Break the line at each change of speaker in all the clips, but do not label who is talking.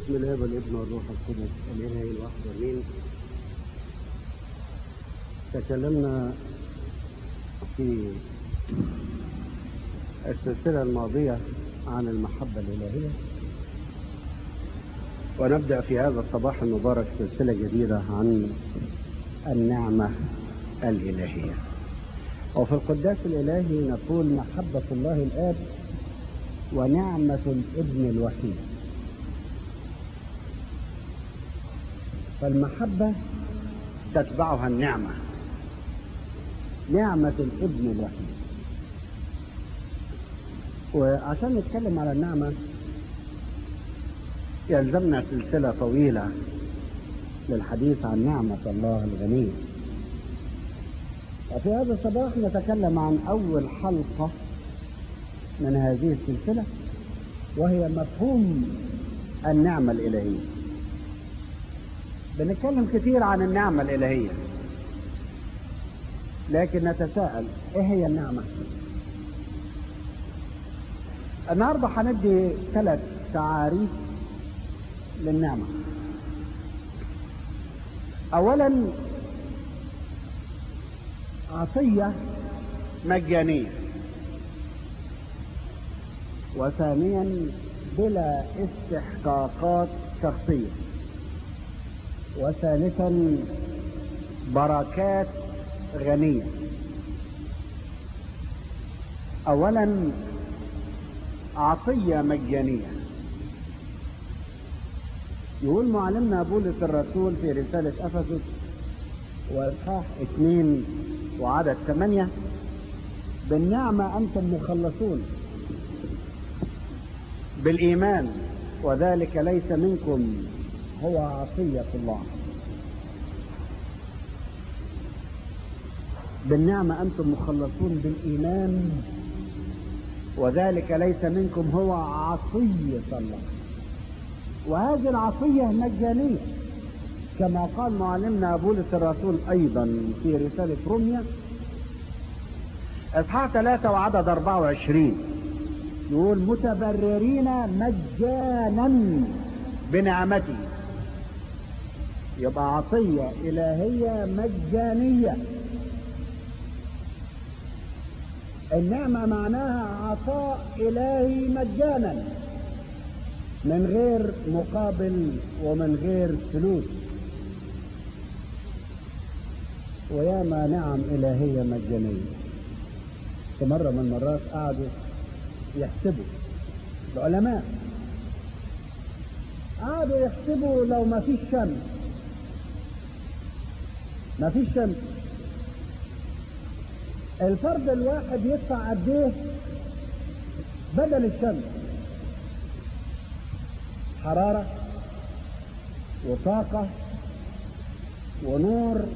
باسم الاب والابن والروح القدس الاله الواحد امين تكلمنا في السلسله الماضيه عن المحبه الالهيه ونبدا في هذا الصباح المبارك سلسله جديده عن النعمه الالهيه وفي القداس الالهي نقول محبه الله الاب ونعمه الابن الوحيد فالمحبة تتبعها النعمة نعمة الابن الوحيد وعشان نتكلم على النعمة يلزمنا سلسلة طويلة للحديث عن نعمة الله الغنية وفي هذا الصباح نتكلم عن أول حلقة من هذه السلسلة وهي مفهوم النعمة الإلهية بنتكلم كثير عن النعمة الإلهية لكن نتساءل إيه هي النعمة؟ النهاردة هندي ثلاث تعاريف للنعمة أولا عطية مجانية وثانيا بلا استحقاقات شخصيه وثالثا بركات غنية أولا عطية مجانية يقول معلمنا بولس الرسول في رسالة أفسس وإصحاح اثنين وعدد ثمانية بالنعمة أنتم مخلصون بالإيمان وذلك ليس منكم هو عطية الله بالنعمة أنتم مخلصون بالإيمان وذلك ليس منكم هو عطية الله وهذه العطية مجانية كما قال معلمنا بولس الرسول أيضا في رسالة روميا إصحاح 3 وعدد 24 يقول متبررين مجانا بنعمته يبقى عطية إلهية مجانية النعمة معناها عطاء إلهي مجانا من غير مقابل ومن غير فلوس وياما نعم إلهية مجانية في مرة من المرات قعدوا يحسبوا العلماء قعدوا يحسبوا لو ما فيش شمس ما فيش شمس الفرد الواحد يدفع قد ايه بدل الشمس حرارة وطاقة ونور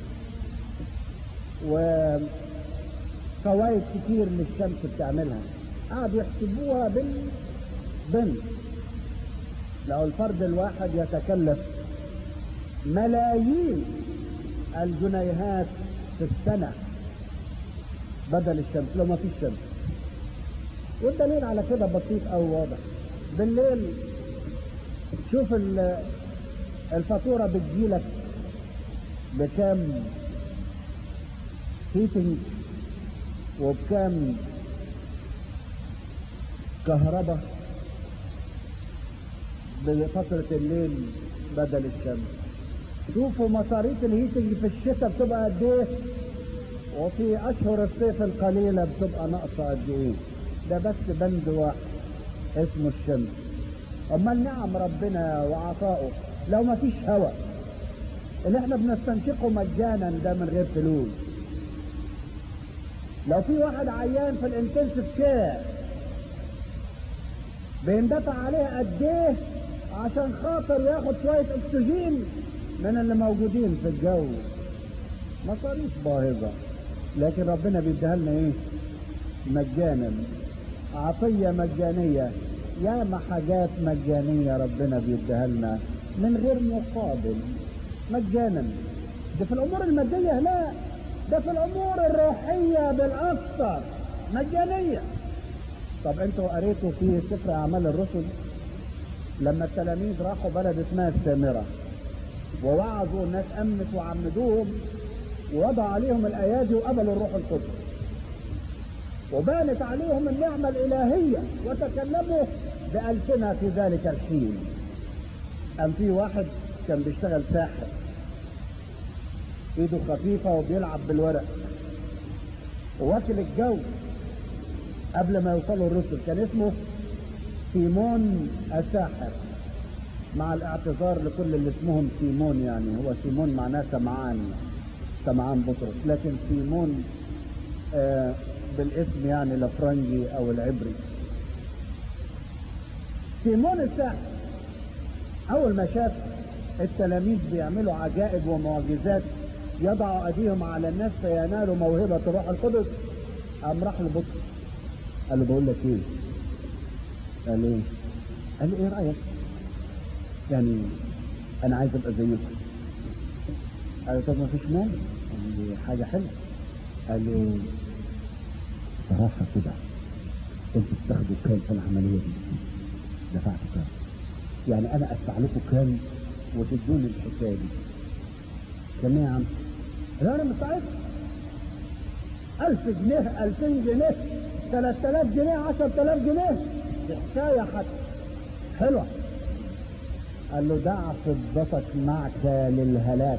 وفوائد كتير للشمس بتعملها قعدوا يحسبوها بالبنت لو الفرد الواحد يتكلف ملايين الجنيهات في السنة بدل الشمس لو ما فيش شمس والدليل على كده بسيط أو واضح بالليل شوف الفاتورة بتجيلك بكام هيتنج وبكام كهرباء بفترة الليل بدل الشمس شوفوا مصاريف الهيتنج في الشتاء بتبقى قد ايه وفي اشهر الصيف القليله بتبقى ناقصه قد ايه ده بس بند واحد اسمه الشمس اما نعم ربنا وعطائه لو ما فيش هواء اللي احنا بنستنشقه مجانا ده من غير فلوس لو في واحد عيان في الانتنسيف كير بيندفع عليه قد ايه عشان خاطر ياخد شويه اكسجين من اللي موجودين في الجو مصاريف باهظة لكن ربنا بيديها لنا ايه مجانا عطية مجانية ياما حاجات مجانية ربنا بيديها لنا من غير مقابل مجانا ده في الامور المادية لا ده في الامور الروحية بالاكثر مجانية طب انتوا قريتوا في سفر اعمال الرسل لما التلاميذ راحوا بلد اسمها السامرة ووعظوا الناس أمنت وعمدوهم ووضع عليهم الأيادي وقبلوا الروح القدس وبانت عليهم النعمة الإلهية وتكلموا بألسنة في ذلك الحين أم في واحد كان بيشتغل ساحر ايده خفيفة وبيلعب بالورق وواكل الجو قبل ما يوصلوا الرسل كان اسمه سيمون الساحر مع الاعتذار لكل اللي اسمهم سيمون يعني هو سيمون معناه سمعان سمعان بطرس لكن سيمون آه بالاسم يعني الافرنجي او العبري سيمون الساحر اول ما شاف التلاميذ بيعملوا عجائب ومعجزات يضعوا ايديهم على الناس فينالوا موهبه الروح القدس قام راح لبطرس قال له بقول لك ايه قال ايه قال له ايه رايك يعني انا عايز ابقى زيكم قال له طب ما فيش مانع قال له حاجه حلوه قال له صراحه كده انتوا بتاخدوا كام في العمليه دي دفعتوا كام يعني انا ادفع لكم كام وتدوني الحكايه دي كم يا عم لا انا مستعد ألف جنيه ألفين جنيه ثلاث آلاف جنيه عشر آلاف جنيه دي حكاية حتى حلوة قال له دع فضتك معك للهلاك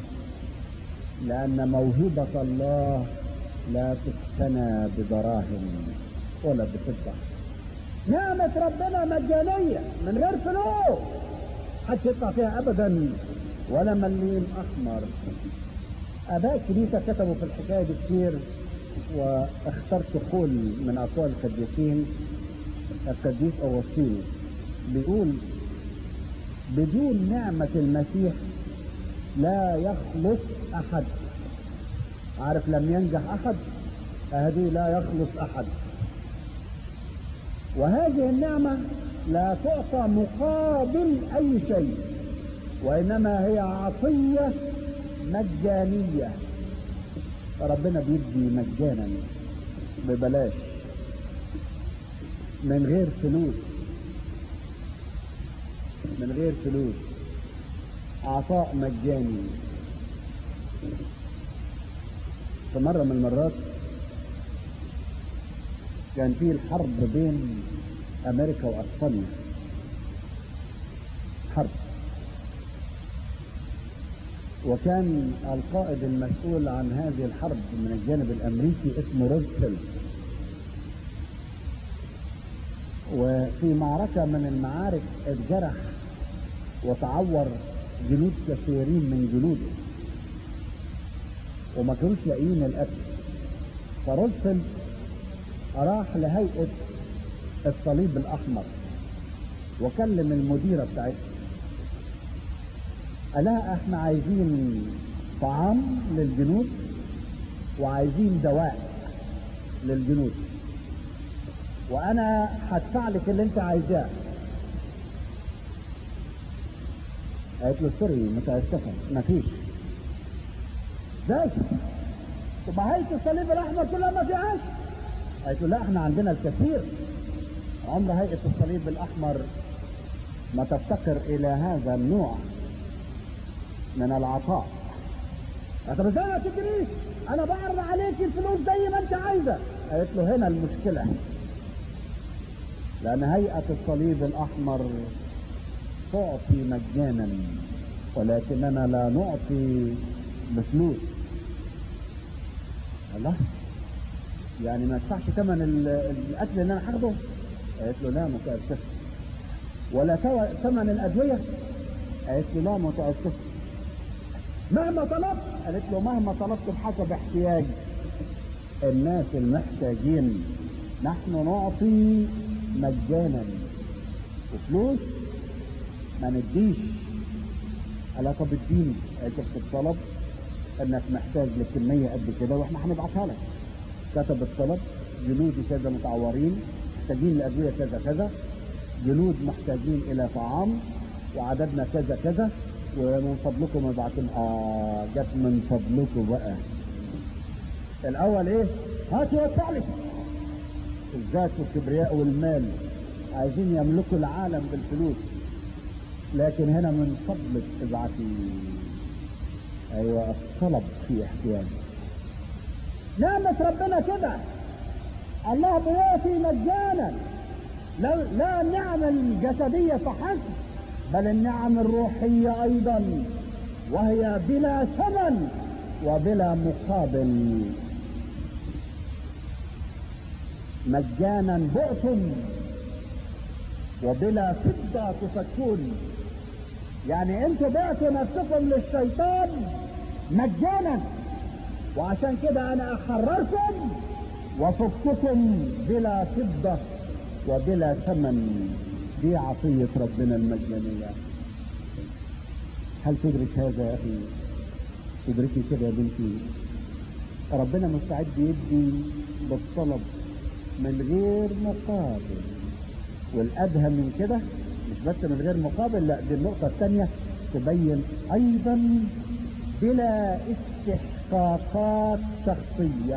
لأن موهبة الله لا تقتنى بدراهم ولا بفضة نعمة ربنا مجانية من غير فلوس حد يدفع فيها أبدا ولا مليم أحمر آباء الكنيسة كتبوا في الحكاية دي كتير واخترت قول من أقوال القديسين القديس أوسطينوس بيقول بدون نعمة المسيح لا يخلص أحد عارف لم ينجح أحد هذه لا يخلص أحد وهذه النعمة لا تعطى مقابل أي شيء وإنما هي عطية مجانية ربنا بيدي مجانا ببلاش من غير فلوس من غير فلوس عطاء مجاني في مرة من المرات كان في الحرب بين أمريكا وأسبانيا حرب وكان القائد المسؤول عن هذه الحرب من الجانب الامريكي اسمه روزفلت وفي معركة من المعارك اتجرح وتعور جنود كثيرين من جنوده وما كانوش لاقيين القتل فروزفلت راح لهيئة الصليب الأحمر وكلم المديرة بتاعتها قال لها احنا عايزين طعام للجنود وعايزين دواء للجنود وانا هدفع لك اللي انت عايزاه قالت له سوري متاسفه مفيش ازاي طب هيئه الصليب الاحمر كلها ما فيهاش قالت له لا احنا عندنا الكثير عمر هيئه الصليب الاحمر ما تفتقر الى هذا النوع من العطاء طب ازاي ما تجريش انا بعرض عليك الفلوس زي ما انت عايزه قالت له هنا المشكله لان هيئه الصليب الاحمر تعطي مجانا ولكننا لا نعطي بفلوس الله يعني ما ادفعش ثمن الاكل اللي انا هاخده قالت له لا متاسف ولا ثمن الادويه قالت له لا متاسف مهما طلبت قالت له مهما طلبت بحسب احتياج الناس المحتاجين نحن نعطي مجانا وفلوس ما نديش قال طب اديني قالت في الطلب انك محتاج لكميه قد كده واحنا هنبعتها لك كتب الطلب جنودي كذا متعورين محتاجين لادويه كذا كذا جنود محتاجين الى طعام وعددنا كذا كذا ومن فضلكم ابعتوا اه جت من فضلكم بقى الاول ايه هات وادفع لي الذات والكبرياء والمال عايزين يملكوا العالم بالفلوس لكن هنا من فضلك ابعتي ايوه الطلب في احتياج نعمة ربنا كده الله بيعطي مجانا لا, لا النعم الجسدية فحسب بل النعم الروحية ايضا وهي بلا ثمن وبلا مقابل مجانا بؤتم وبلا فضة تفكون يعني انتوا بعتوا نفسكم للشيطان مجانا وعشان كده انا احرركم وفككم بلا فضة وبلا ثمن دي عطية ربنا المجانية هل تدرك هذا يا اخي تدركي كده يا بنتي ربنا مستعد يدي بالطلب من غير مقابل والادهى من كده مش بس من غير مقابل لا دي النقطة الثانية تبين ايضا بلا استحقاقات شخصية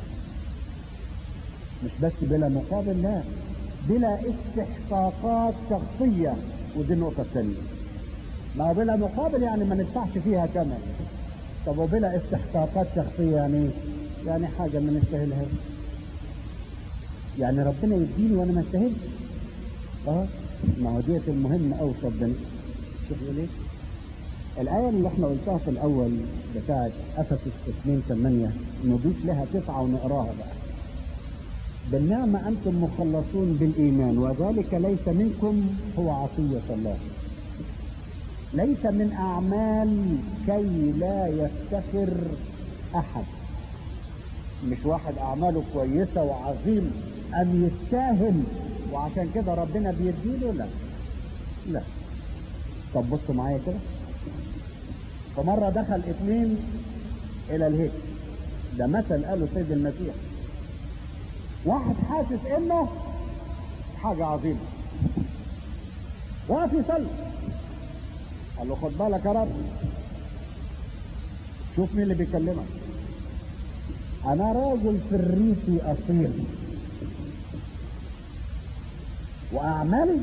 مش بس بلا مقابل لا بلا استحقاقات شخصية ودي النقطة الثانية ما هو بلا مقابل يعني ما ندفعش فيها كمان طب وبلا استحقاقات شخصية يعني يعني حاجة ما نستاهلها يعني ربنا يديني وانا ما استاهلش اه ما هو ديت المهم قوي في ربنا شوف يقول ايه الآية اللي احنا قلتها في الأول بتاعت أفسس 2 8 نضيف لها تسعة ونقراها بقى بالنعمة أنتم مخلصون بالإيمان وذلك ليس منكم هو عطية الله ليس من أعمال كي لا يفتخر أحد مش واحد أعماله كويسة وعظيم أم يستاهل وعشان كده ربنا بيديله لا لا طب بصوا معايا كده فمرة دخل اثنين إلى الهيكل ده مثل قاله سيد المسيح واحد حاسس انه حاجة عظيمة واقف يصلي قال له خد بالك يا رب شوف مين اللي بيكلمك انا راجل فريسي اصيل واعمالي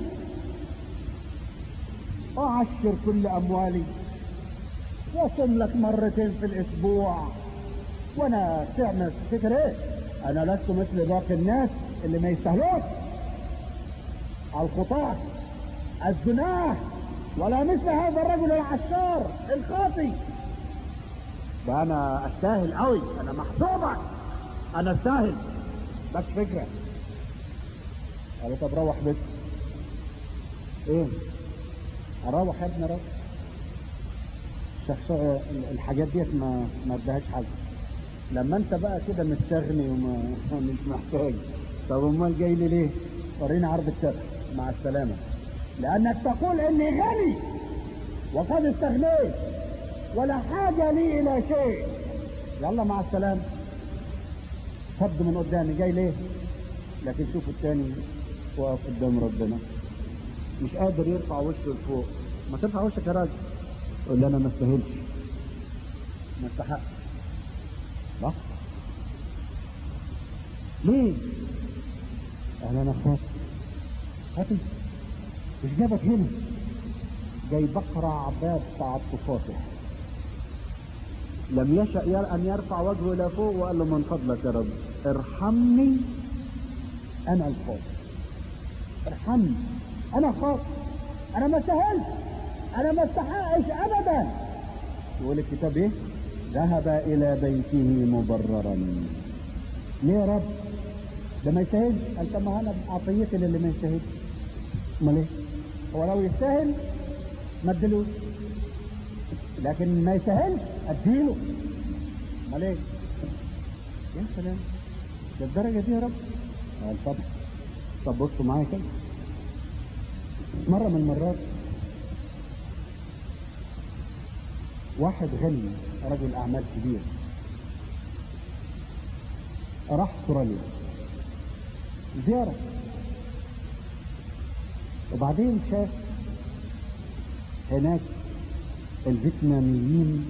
اعشر كل اموالي واصوم لك مرتين في الاسبوع وانا تعمل تفتكر ايه انا لست مثل باقي الناس اللي ما يستاهلوش الخطاة الزناه ولا مثل هذا الرجل العشار الخاطي ده انا استاهل قوي انا محسوبك انا استاهل بس فكرة قال طب روح بيتك ايه اروح يا ابني روح الشخص الحاجات ديت ما ما ادهاش حاجه لما انت بقى كده مستغني ومش محتاج طب امال جاي لي ليه وريني عرض الشرع مع السلامه لانك تقول اني غني وقد استغنيت ولا حاجه لي الى شيء يلا مع السلامه فض من قدامي جاي ليه لكن شوف التاني واقف قدام ربنا مش قادر يرفع وشه لفوق ما ترفع وشك يا راجل يقول لي انا ما استاهلش ما استحقش صح ليه قال انا خاف خاطي مش جابك هنا جاي بقرع باب تعاطفاته لم يشأ ير أن يرفع وجهه إلى فوق وقال له من فضلك يا رب ارحمني أنا الخاطئ ارحمني أنا خاطئ أنا ما استاهلش أنا ما استحقش أبدا يقول الكتاب إيه؟ ذهب إلى بيته مبررا ليه يا رب؟ ده ما يستاهلش قال طب ما أنا عطيتي للي ما يستاهلش أمال إيه؟ هو لو يستاهل ما اديلوش لكن ما يستاهلش اديله امال ايه؟ يا سلام للدرجه دي يا رب؟ قال طب طب بصوا معايا كده مره من المرات واحد غني رجل اعمال كبير راح استراليا زياره وبعدين شاف هناك الفيتناميين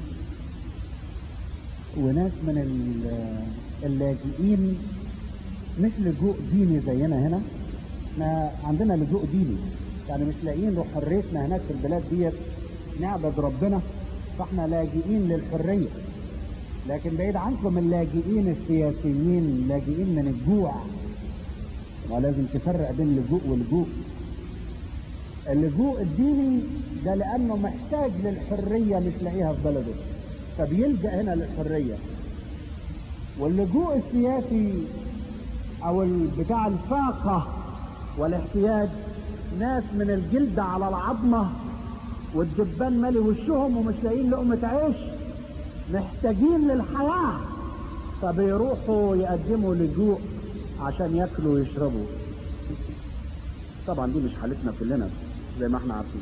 وناس من اللاجئين مش لجوء ديني زينا هنا احنا عندنا لجوء ديني يعني مش لاقيين حريتنا هناك في البلاد ديت نعبد ربنا فاحنا لاجئين للحرية لكن بعيد عنكم اللاجئين السياسيين لاجئين من الجوع ولازم تفرق بين اللجوء واللجوء اللجوء الديني ده لانه محتاج للحرية مش لاقيها في بلده فبيلجأ هنا للحرية واللجوء السياسي او بتاع الفاقة والاحتياج ناس من الجلد على العظمة والدبان مالي وشهم ومش لاقيين لقمة عيش محتاجين للحياة فبيروحوا يقدموا لجوء عشان ياكلوا ويشربوا طبعا دي مش حالتنا كلنا زي ما احنا عارفين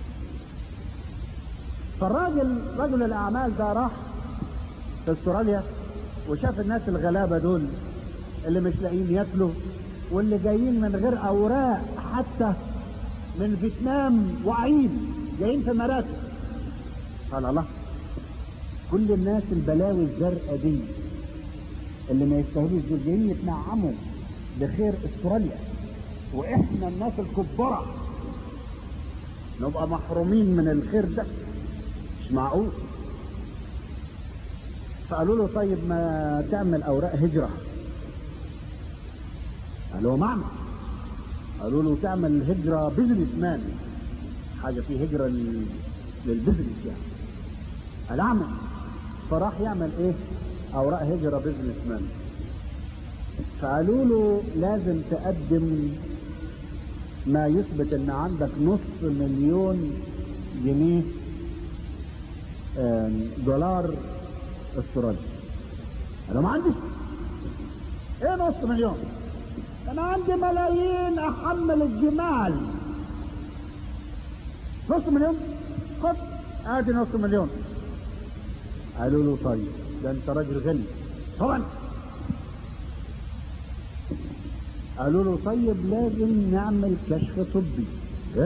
فالراجل رجل الاعمال ده راح في استراليا وشاف الناس الغلابه دول اللي مش لاقيين ياكلوا واللي جايين من غير اوراق حتى من فيتنام واعيين جايين في مراكز قال الله كل الناس البلاوي الزرقاء دي اللي ما يستاهلوش دول جايين يتنعموا بخير استراليا واحنا الناس الكبرى نبقى محرومين من الخير ده مش معقول فقالوا له طيب ما تعمل اوراق هجره قالوا معنى قالوا له تعمل هجره بزنس مان حاجه في هجره لل... للبزنس يعني قال اعمل فراح يعمل ايه اوراق هجره بزنس مان فقالوا له لازم تقدم ما يثبت ان عندك نص مليون جنيه دولار استرالي انا ما عندي ايه نص مليون انا عندي ملايين احمل الجمال نص مليون خد ادي نص مليون قالوا له طيب ده انت راجل غني طبعا قالوا له طيب لازم نعمل كشف طبي ايه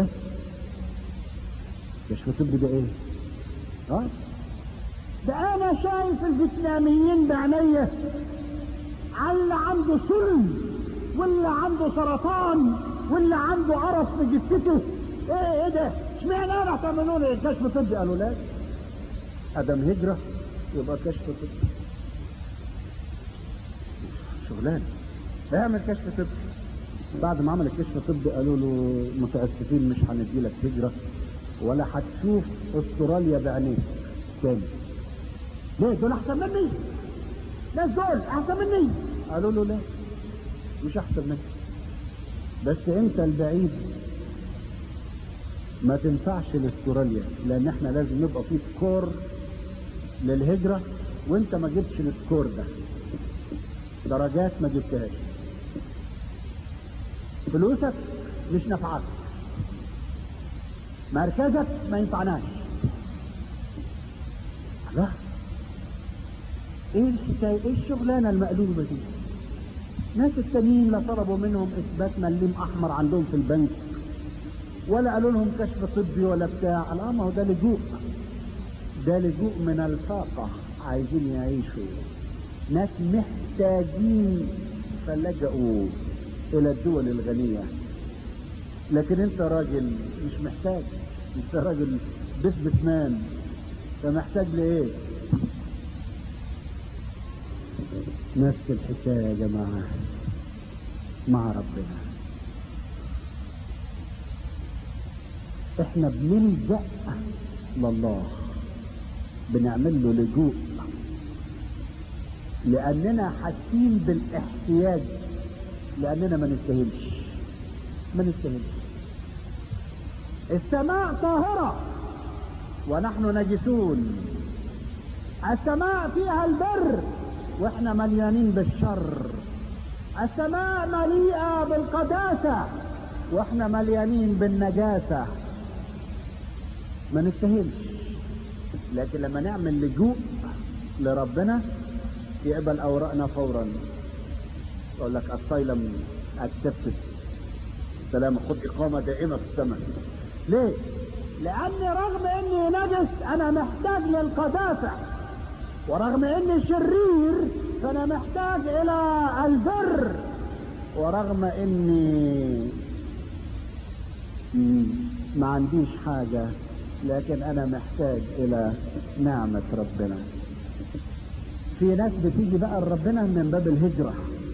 كشف طبي ده ايه اه ده انا شايف الفيتناميين بعينيا على اللي عنده سلم واللي عنده سرطان واللي عنده قرف في جثته ايه ايه ده اشمعنى انا تعملوا لي كشف طبي قالوا لا ادم هجره يبقى كشف طبي شغلانه اعمل كشف طبي بعد ما عمل الكشف الطبي قالوا له متاسفين مش هندي لك هجره ولا هتشوف استراليا بعينيك تاني ليه دول احسن مني ناس دول احسن مني قالوا له لا مش احسن منك بس انت البعيد ما تنفعش لاستراليا لان احنا لازم نبقى في سكور للهجره وانت ما جبتش السكور ده درجات ما جبتهاش فلوسك مش نفعك مركزك ما ينفعناش لا ايه الحكايه ايه الشغلانه المقلوبه دي ناس التانيين لا طلبوا منهم اثبات مليم احمر عندهم في البنك ولا قالوا لهم كشف طبي ولا بتاع لا ما هو ده لجوء ده لجوء من الفاقه عايزين يعيشوا ناس محتاجين فلجأوا الى الدول الغنية لكن انت راجل مش محتاج انت راجل بزنس مان فمحتاج لايه نفس الحكاية يا جماعة مع ربنا احنا بنلجأ لله بنعمل له لجوء لاننا حاسين بالاحتياج لاننا ما نستاهلش ما نستاهلش السماء طاهرة ونحن نجسون السماء فيها البر واحنا مليانين بالشر السماء مليئة بالقداسة واحنا مليانين بالنجاسة ما نستاهلش لكن لما نعمل لجوء لربنا يقبل اوراقنا فورا يقول لك السايلم اكسبتد سلام خد اقامه دائمه في السماء ليه لاني رغم اني نجس انا محتاج للقداسه ورغم اني شرير فانا محتاج الى البر ورغم اني مم، ما عنديش حاجة لكن انا محتاج الى نعمة ربنا في ناس بتيجي بقى لربنا من باب الهجرة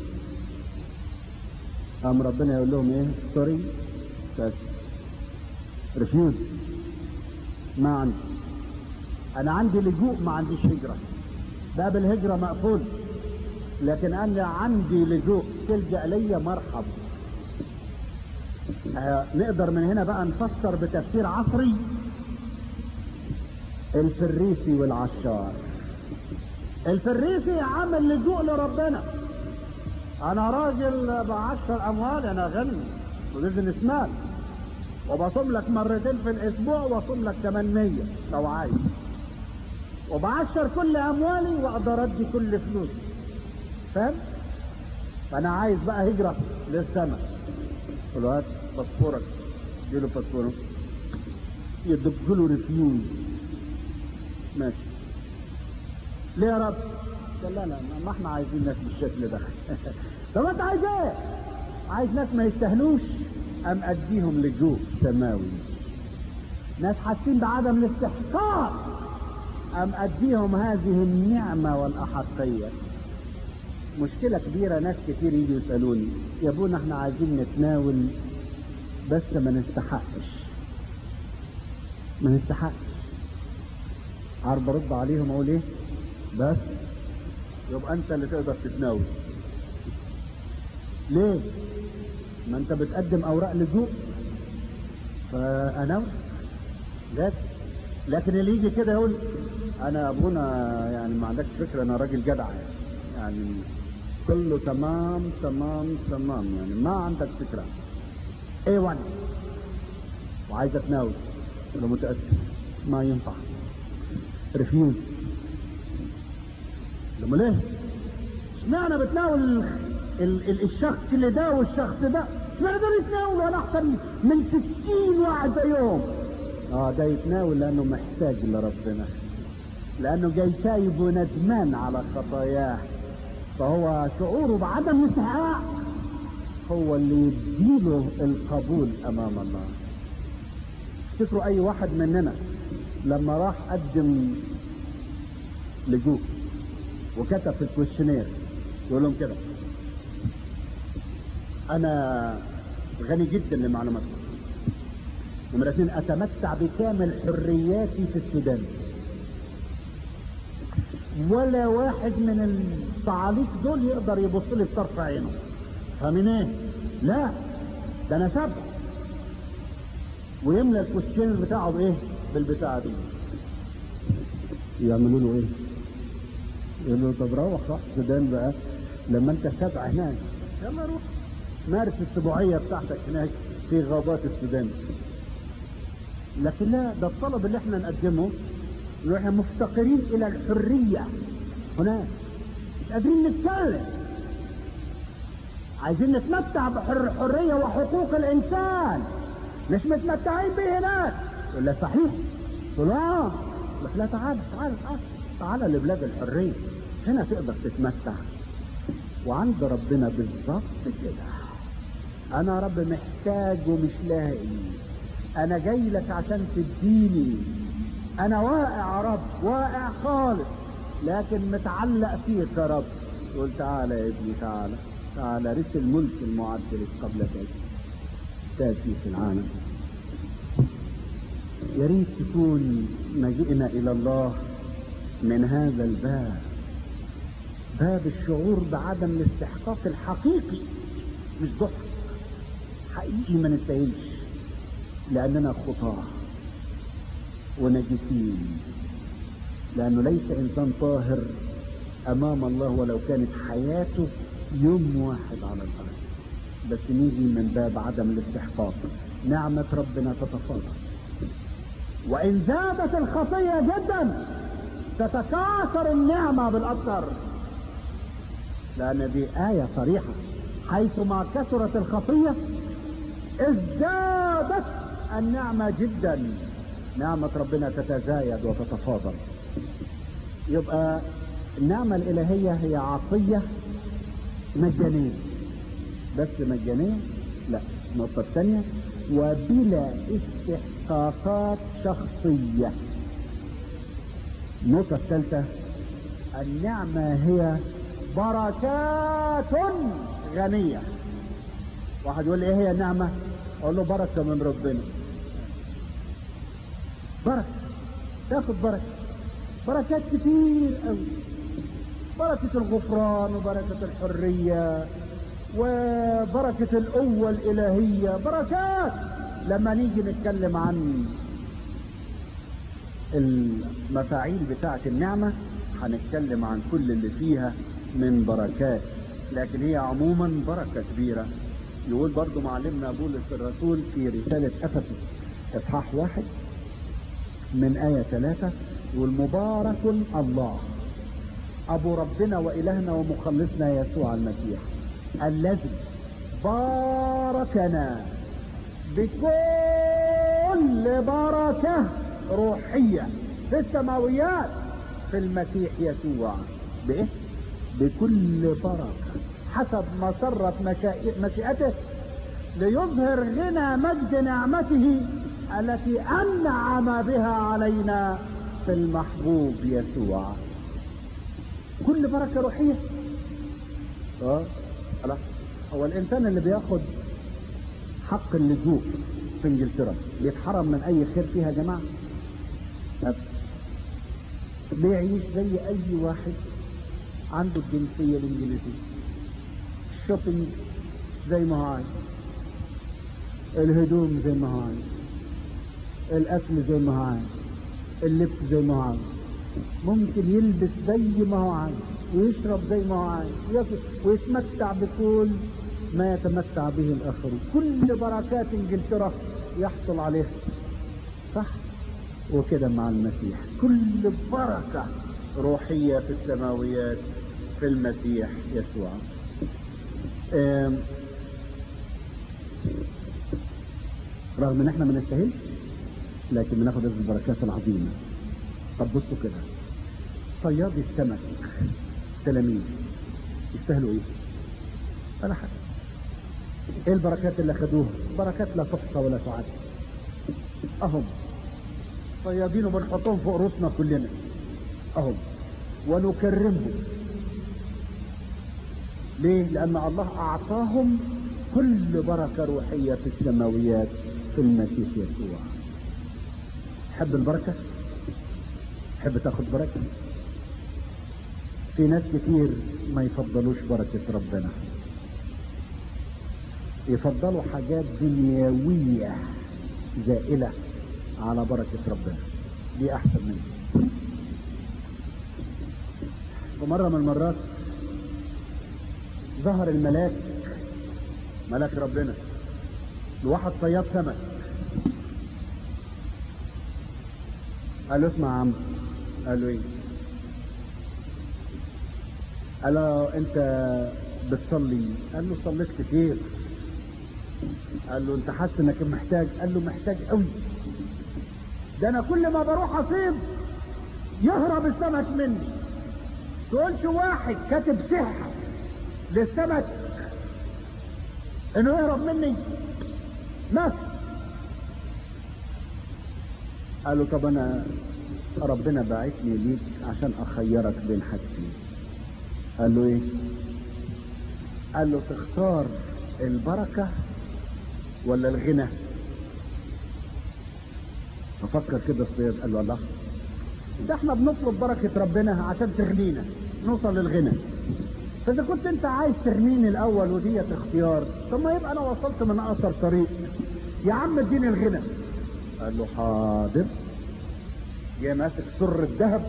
قام ربنا يقول لهم ايه سوري بس ريفيوز ما عندي انا عندي لجوء ما عنديش هجرة باب الهجرة مقفول لكن انا عندي لجوء تلجأ ليا مرحب آه، نقدر من هنا بقى نفسر بتفسير عصري الفريسي والعشار الفريسي عمل لجوء لربنا انا راجل بعشر اموال انا غني وبزنس مان وبصوم لك مرتين في الاسبوع واصوم لك كمان مية لو عايز وبعشر كل اموالي واقدر ادي كل فلوسي فاهم فانا عايز بقى هجرة للسماء قول له هات باسبورك اديله باسبوره يدب له ريفيوز ماشي ليه يا رب؟ قال لا لا ما احنا عايزين ناس بالشكل ده طب انت عايز ايه؟ عايز ناس ما يستاهلوش ام اديهم لجوء سماوي ناس حاسين بعدم الاستحقاق ام اديهم هذه النعمه والاحقيه مشكله كبيره ناس كتير يجوا يسالوني يا ابونا احنا عايزين نتناول بس ما نستحقش ما نستحقش عارف برد عليهم اقول ايه بس يبقى انت اللي تقدر تتناول ليه ما انت بتقدم اوراق لجوء فانا جد لكن اللي يجي كده يقول انا ابونا يعني ما عندكش فكره انا راجل جدع يعني كله تمام تمام تمام يعني ما عندك فكره ايه 1 وعايز اتناول انا متاسف ما ينفع ريفيوز لما ليه اشمعنى بتناول ال- ال- ال- الشخص اللي ده والشخص ده اشمعنى ده بيتناول وانا احسن من 60 واحد زيهم اه ده يتناول لانه محتاج لربنا لانه جاي تايب وندمان على خطاياه فهو شعوره بعدم الاستحقاق هو اللي يديله القبول امام الله افتكروا اي واحد مننا لما راح قدم لجوء وكتب في الكويشنير يقول لهم كده انا غني جدا لمعلوماتكم نمرة اثنين اتمتع بكامل حرياتي في السودان ولا واحد من الصعاليك دول يقدر يبص لي بطرف عينه فمن ايه لا ده انا سبع ويملى الكوتشين بتاعه بايه بالبتاعه دي يعملوا له ايه يقول له طب روح روح السودان بقى لما انت سبع هناك يلا روح مارس السبوعيه بتاعتك هناك في غابات السودان لكن لا ده الطلب اللي احنا نقدمه إنه احنا مفتقرين الى الحريه هناك مش قادرين نتكلم عايزين نتمتع بحرية وحقوق الإنسان مش متمتعين به هناك يقول لا صحيح قلت له اه قلت لا تعال تعال تعال تعال لبلاد الحرية هنا تقدر تتمتع وعند ربنا بالظبط كده أنا رب محتاج ومش لاقي أنا جاي لك عشان تديني أنا واقع يا رب واقع خالص لكن متعلق فيك يا رب قول تعالى يا ابني تعالى تعالى رث الملك المعد لك قبل ذلك تأتي في العالم يا ريت تكون مجيئنا إلى الله من هذا الباب باب الشعور بعدم الاستحقاق الحقيقي مش ضحك حقيقي ما نستاهلش لأننا خطاة ونجسين لأنه ليس إنسان طاهر أمام الله ولو كانت حياته يوم واحد على الأرض بس نيجي من باب عدم الاستحقاق نعمة ربنا تتفاضل وإن زادت الخطية جدا تتكاثر النعمة بالأكثر لأن دي آية صريحة حيثما كثرت الخطية ازدادت النعمة جدا نعمة ربنا تتزايد وتتفاضل يبقى النعمة الإلهية هي عطية مجانية بس مجانية لا النقطة الثانية وبلا استحقاقات شخصية النقطة الثالثة النعمة هي بركات غنية واحد يقول لي ايه هي النعمة اقول له بركة من ربنا بركة تاخد بركة بركات كتير قوي بركة الغفران وبركة الحرية وبركة القوة الإلهية بركات لما نيجي نتكلم عن المفاعيل بتاعة النعمة هنتكلم عن كل اللي فيها من بركات لكن هي عموما بركة كبيرة يقول برضو معلمنا بولس الرسول في رسالة أفسس إصحاح واحد من آية ثلاثة والمبارك الله أبو ربنا وإلهنا ومخلصنا يسوع المسيح الذي باركنا بكل بركة روحية في السماويات في المسيح يسوع بإيه؟ بكل بركة حسب مسرة مشيئته ليظهر غنى مجد نعمته التي أنعم بها علينا في المحبوب يسوع كل بركة روحية اه خلاص هو الإنسان اللي بياخد حق اللجوء في انجلترا بيتحرم من اي خير فيها يا جماعه بيعيش زي اي واحد عنده الجنسيه الانجليزيه الشوبينج زي ما هو عايز الهدوم زي ما هو عايز الاكل زي ما هو عايز اللبس زي ما هو عايز ممكن يلبس زي ما هو عايز ويشرب زي ما هو عايز ويتمتع بكل ما يتمتع به الاخرون كل بركات انجلترا يحصل عليها صح وكده مع المسيح كل بركة روحية في السماويات في المسيح يسوع رغم ان احنا ما نستاهلش لكن بناخد هذه البركات العظيمة طب بصوا كده صياد السمك تلاميذ يستاهلوا ايه؟ ولا حاجة ايه البركات اللي اخدوها بركات لا تحصى ولا تعد اهم صيادين وبنحطهم فوق رؤوسنا كلنا اهم ونكرمهم ليه لان الله اعطاهم كل بركة روحية في السماويات في المسيح يسوع تحب البركة تحب تاخد بركة في ناس كتير ما يفضلوش بركة ربنا يفضلوا حاجات دنيوية زائلة على بركة ربنا دي أحسن منها ومرة من المرات ظهر الملاك ملاك ربنا لواحد صياد سمك قال له اسمع يا عم قال له ايه قال له انت بتصلي قال له صليت كتير قال له انت حاسس انك محتاج قال له محتاج قوي ده انا كل ما بروح اصيد يهرب السمك مني تقولش واحد كاتب سحر للسمك انه يهرب مني نفس قال له طب انا ربنا باعتني ليك عشان اخيرك بين حاجتين قال له ايه قال له تختار البركة ولا الغنى ففكر كده الصياد قال له الله ده احنا بنطلب بركة ربنا عشان تغنينا نوصل للغنى فاذا كنت انت عايز تغنيني الاول وديت اختيار طب ما يبقى انا وصلت من اقصر طريق يا عم اديني الغنى قال له حاضر جه ماسك سر الذهب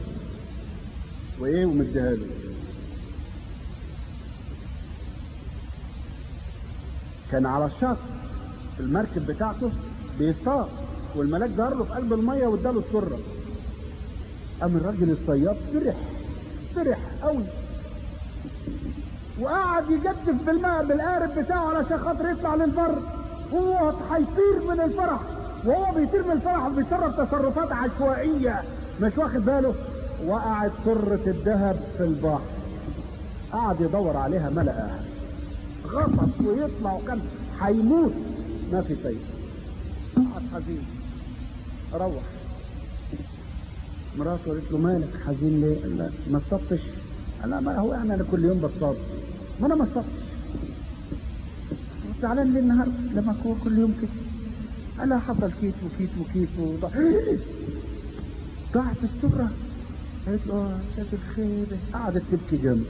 وايه ومديها له كان على الشط في المركب بتاعته بيصطاد والملاك ظهر له في قلب الميه واداله السره قام الراجل الصياد فرح فرح قوي وقعد يجدف بالماء بالقارب بتاعه علشان خاطر يطلع للبر هو هيطير من الفرح وهو بيطير من الفرح وبيتصرف تصرفات عشوائيه مش واخد باله وقعت سرة الذهب في البحر قعد يدور عليها ما لقاها غطس ويطلع وكان هيموت ما في فايدة قعد حزين روح مراته قالت له مالك حزين ليه؟ قال لها ما اصطدتش قال لها ما هو يعني انا كل يوم بصطاد ما انا ما اصطدتش زعلان ليه النهارده لما هو كل يوم كده قال لها حصل كيس وكيس وكيس وضاع ضاعت السرة قالت له اه يا دي الخيبة قعدت تبكي جنبه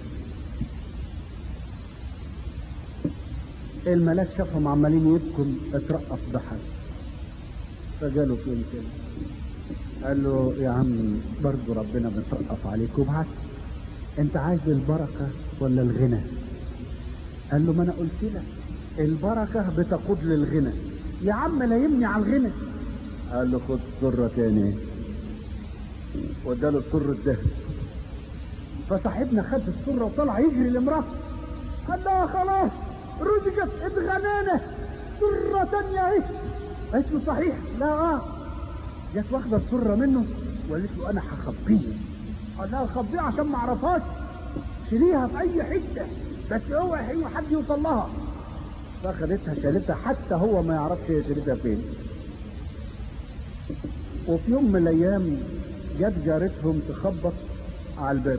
الملاك شافهم عمالين يبكوا اترقص ضحك فجاله في كده قال له يا عم برضه ربنا بيترقص عليك وبعت انت عايز البركة ولا الغنى قال له ما انا قلت لك البركة بتقود للغنى يا عم لا يمني على الغنى قال له خد سرة تاني واداله السر الذهب فصاحبنا خد السرة وطلع يجري لمراته قال لها خلاص رزقت اتغنينا سرة تانية اهي قالت له صحيح لا اه جت واخدة السرة منه وقالت له انا هخبيه قال لها خبيه عشان ما اعرفهاش شيليها في اي حتة بس اوعي هي حد يوصل لها فاخدتها شالتها حتى هو ما يعرفش هي شالتها فين وفي يوم من الايام جت جارتهم تخبط على الباب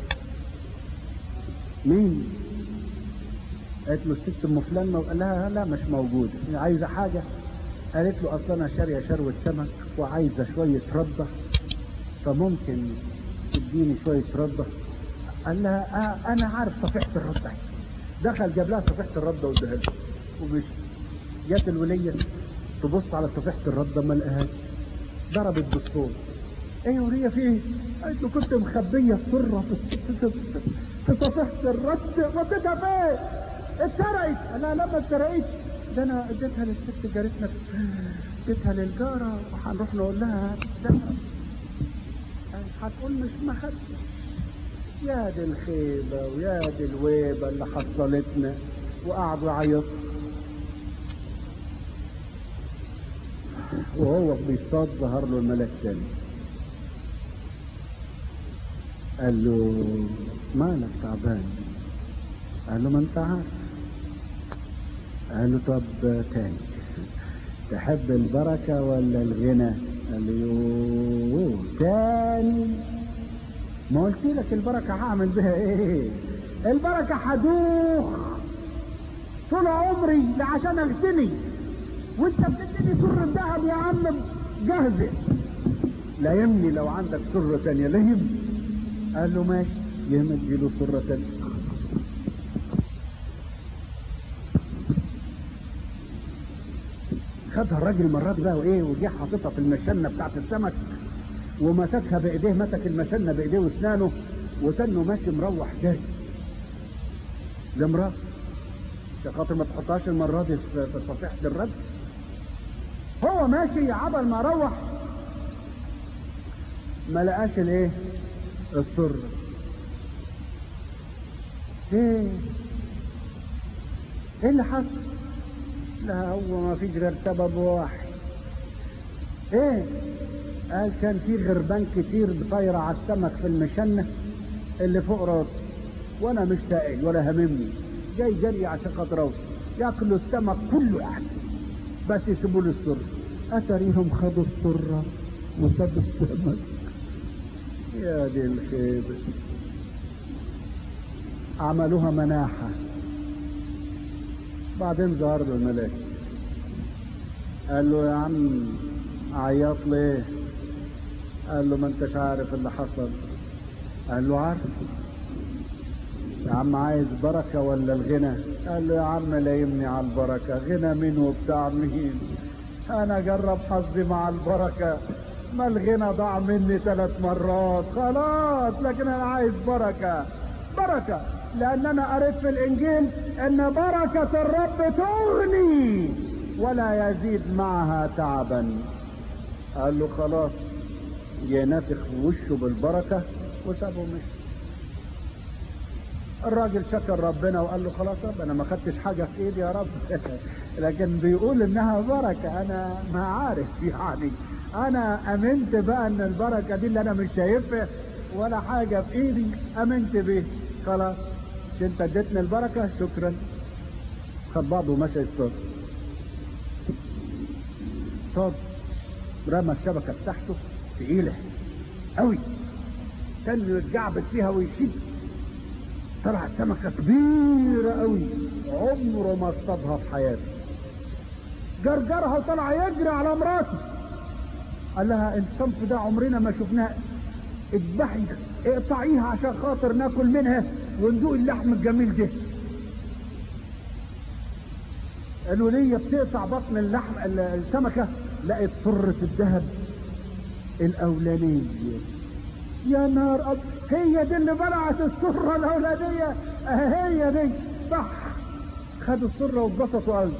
مين قالت له الست ام فلانه وقال لها لا مش موجوده عايزه حاجه قالت له اصل انا شاريه شروه سمك وعايزه شويه رده فممكن تديني شويه رده قال لها آه انا عارف صفيحه الرده دخل جاب لها صفيحه الرده واداها له ومشي جت الوليه تبص على صفيحه الرده ما لقاهاش ضربت بالصوت ايه وليه في ايه؟ قالت له كنت مخبيه السره في في- في- في صفيحه الرد وديتها فين؟ اتسرقت قال لها لا ما اتسرقتش ده انا اديتها للست جارتنا اديتها للجاره وهنروح نقول لها ده هتقول مش ما خدتش يا دي الخيبة ويا دي الويبة اللي حصلتنا وقعدوا يعيطوا وهو بيصطاد ظهر له الملاك تاني قال له مالك تعبان قال له ما انت عارف قال له طب تاني تحب البركة ولا الغنى قال له يوه تاني ما قلت لك البركة هعمل بها ايه البركة هدوخ طول عمري عشان اغتني وانت بتديني سر الذهب يا عم جاهزة لا يمني لو عندك سرة تانية لا يمني قال له ماشي يهم اديله سرة تانية خدها الراجل مرات بقى وايه وجه حاططها في المشنة بتاعت السمك ومسكها بايديه مسك المشنة بايديه واسنانه وتنه ماشي مروح جاي لمراته عشان خاطر ما تحطهاش المرة دي في في صفيحة الرد هو ماشي عبل ما روح ما لقاش الايه السر ايه ايه اللي حصل لا هو ما فيش غير سبب واحد ايه قال كان في غربان كتير بطايرة على السمك في المشنة اللي فوق راسي وانا مش سائل ولا هممني جاي جري عشان خاطر اوصل ياكلوا السمك كله يعني بس يسيبوا له السر اتريهم خدوا السرة وسابوا السمك يا دي الخيبة عملوها مناحة بعدين ظهر له الملاك قال له يا عم عيط ليه قال له ما انتش عارف اللي حصل قال له عارف يا عم عايز بركة ولا الغنى قال له يا عم لا يمني على البركة غنى مين وبتاع مين انا جرب حظي مع البركة ما الغنى ضاع مني ثلاث مرات خلاص لكن انا عايز بركة بركة لان انا قريت في الانجيل ان بركة الرب تغني ولا يزيد معها تعبا قال له خلاص جه نافخ في وشه بالبركة وسابه مشي الراجل شكر ربنا وقال له خلاص رب انا ما خدتش حاجه في ايدي يا رب لكن بيقول انها بركه انا ما عارف يعني انا امنت بقى ان البركه دي اللي انا مش شايفها ولا حاجه في ايدي امنت بيه خلاص انت اديتني البركه شكرا خد بعضه ومشى الصبح اصطاد رمى الشبكة بتاعته تقيلة قوي كان يتجعبد فيها ويشد طلعت سمكة كبيرة قوي عمره ما اصطادها في حياته جرجرها وطلع يجري على مراته قال لها الصنف ده عمرنا ما شفناه اذبحي اقطعيها عشان خاطر ناكل منها وندوق اللحم الجميل ده قالوا ليه بتقطع بطن اللحم السمكة لقت صرة الذهب الأولانية يا نار أب... هي دي اللي بلعت السرة الأولانية هي دي صح خدوا السرة واتبسطوا قوي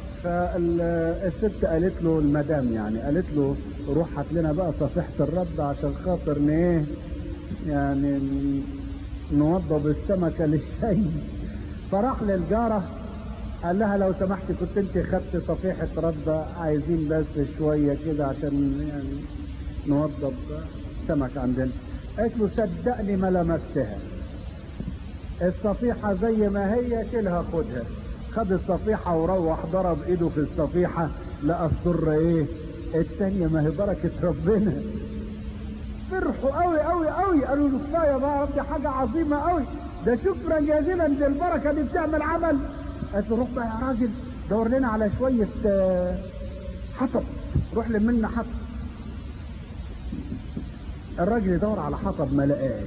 فالست قالت له المدام يعني قالت له روح هات لنا بقى صفيحة الرد عشان خاطر ايه يعني نوضب السمكة للشاي فراح للجارة قال لها لو سمحت كنت انت خدت صفيحة رد عايزين بس شوية كده عشان يعني نوضب سمك عندنا قالت له صدقني ما لمستها الصفيحة زي ما هي شيلها خدها خد الصفيحة وروح ضرب ايده في الصفيحة لقى السر ايه التانية ما هي بركة ربنا فرحوا قوي قوي قوي قالوا له كفاية بقى دي حاجة عظيمة قوي ده شكرا جزيلا دي البركة دي بتعمل عمل قالت له روح بقى يا راجل دور لنا على شوية حطب روح لم لنا حطب الراجل يدور على حطب ما لقاش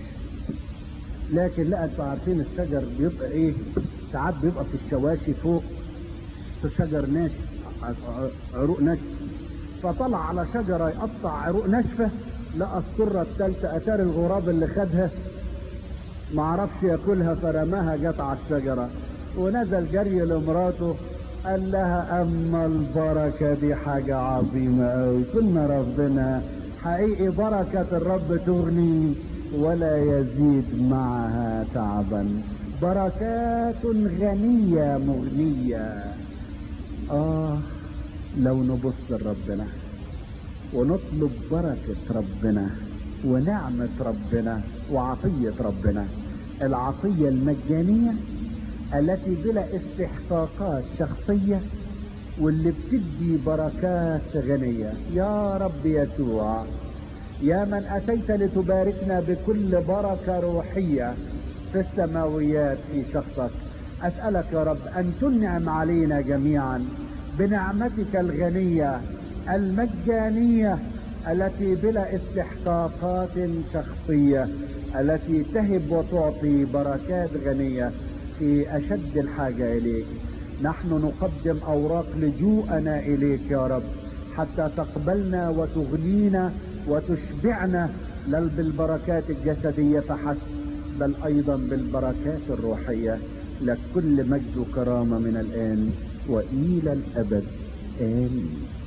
لكن لقى انتوا عارفين الشجر بيبقى ايه ساعات بيبقى في الشواشي فوق في شجر ناشف عروق ناشفه فطلع على شجره يقطع عروق ناشفه لقى السره الثالثه اتار الغراب اللي خدها معرفش ياكلها فرماها جت على الشجره ونزل جري لمراته قال لها اما البركه دي حاجه عظيمه قوي كنا ربنا حقيقي بركه الرب تغني ولا يزيد معها تعبا بركات غنيه مغنيه اه لو نبص لربنا ونطلب بركه ربنا ونعمه ربنا وعطيه ربنا العطيه المجانيه التي بلا استحقاقات شخصيه واللي بتدي بركات غنيه يا رب يسوع يا من اتيت لتباركنا بكل بركه روحيه في السماويات في شخصك اسالك يا رب ان تنعم علينا جميعا بنعمتك الغنيه المجانيه التي بلا استحقاقات شخصيه التي تهب وتعطي بركات غنيه في اشد الحاجه اليك نحن نقدم اوراق لجوءنا اليك يا رب حتى تقبلنا وتغنينا وتشبعنا لا بالبركات الجسديه فحسب بل ايضا بالبركات الروحيه لك كل مجد وكرامه من الان والى الابد امين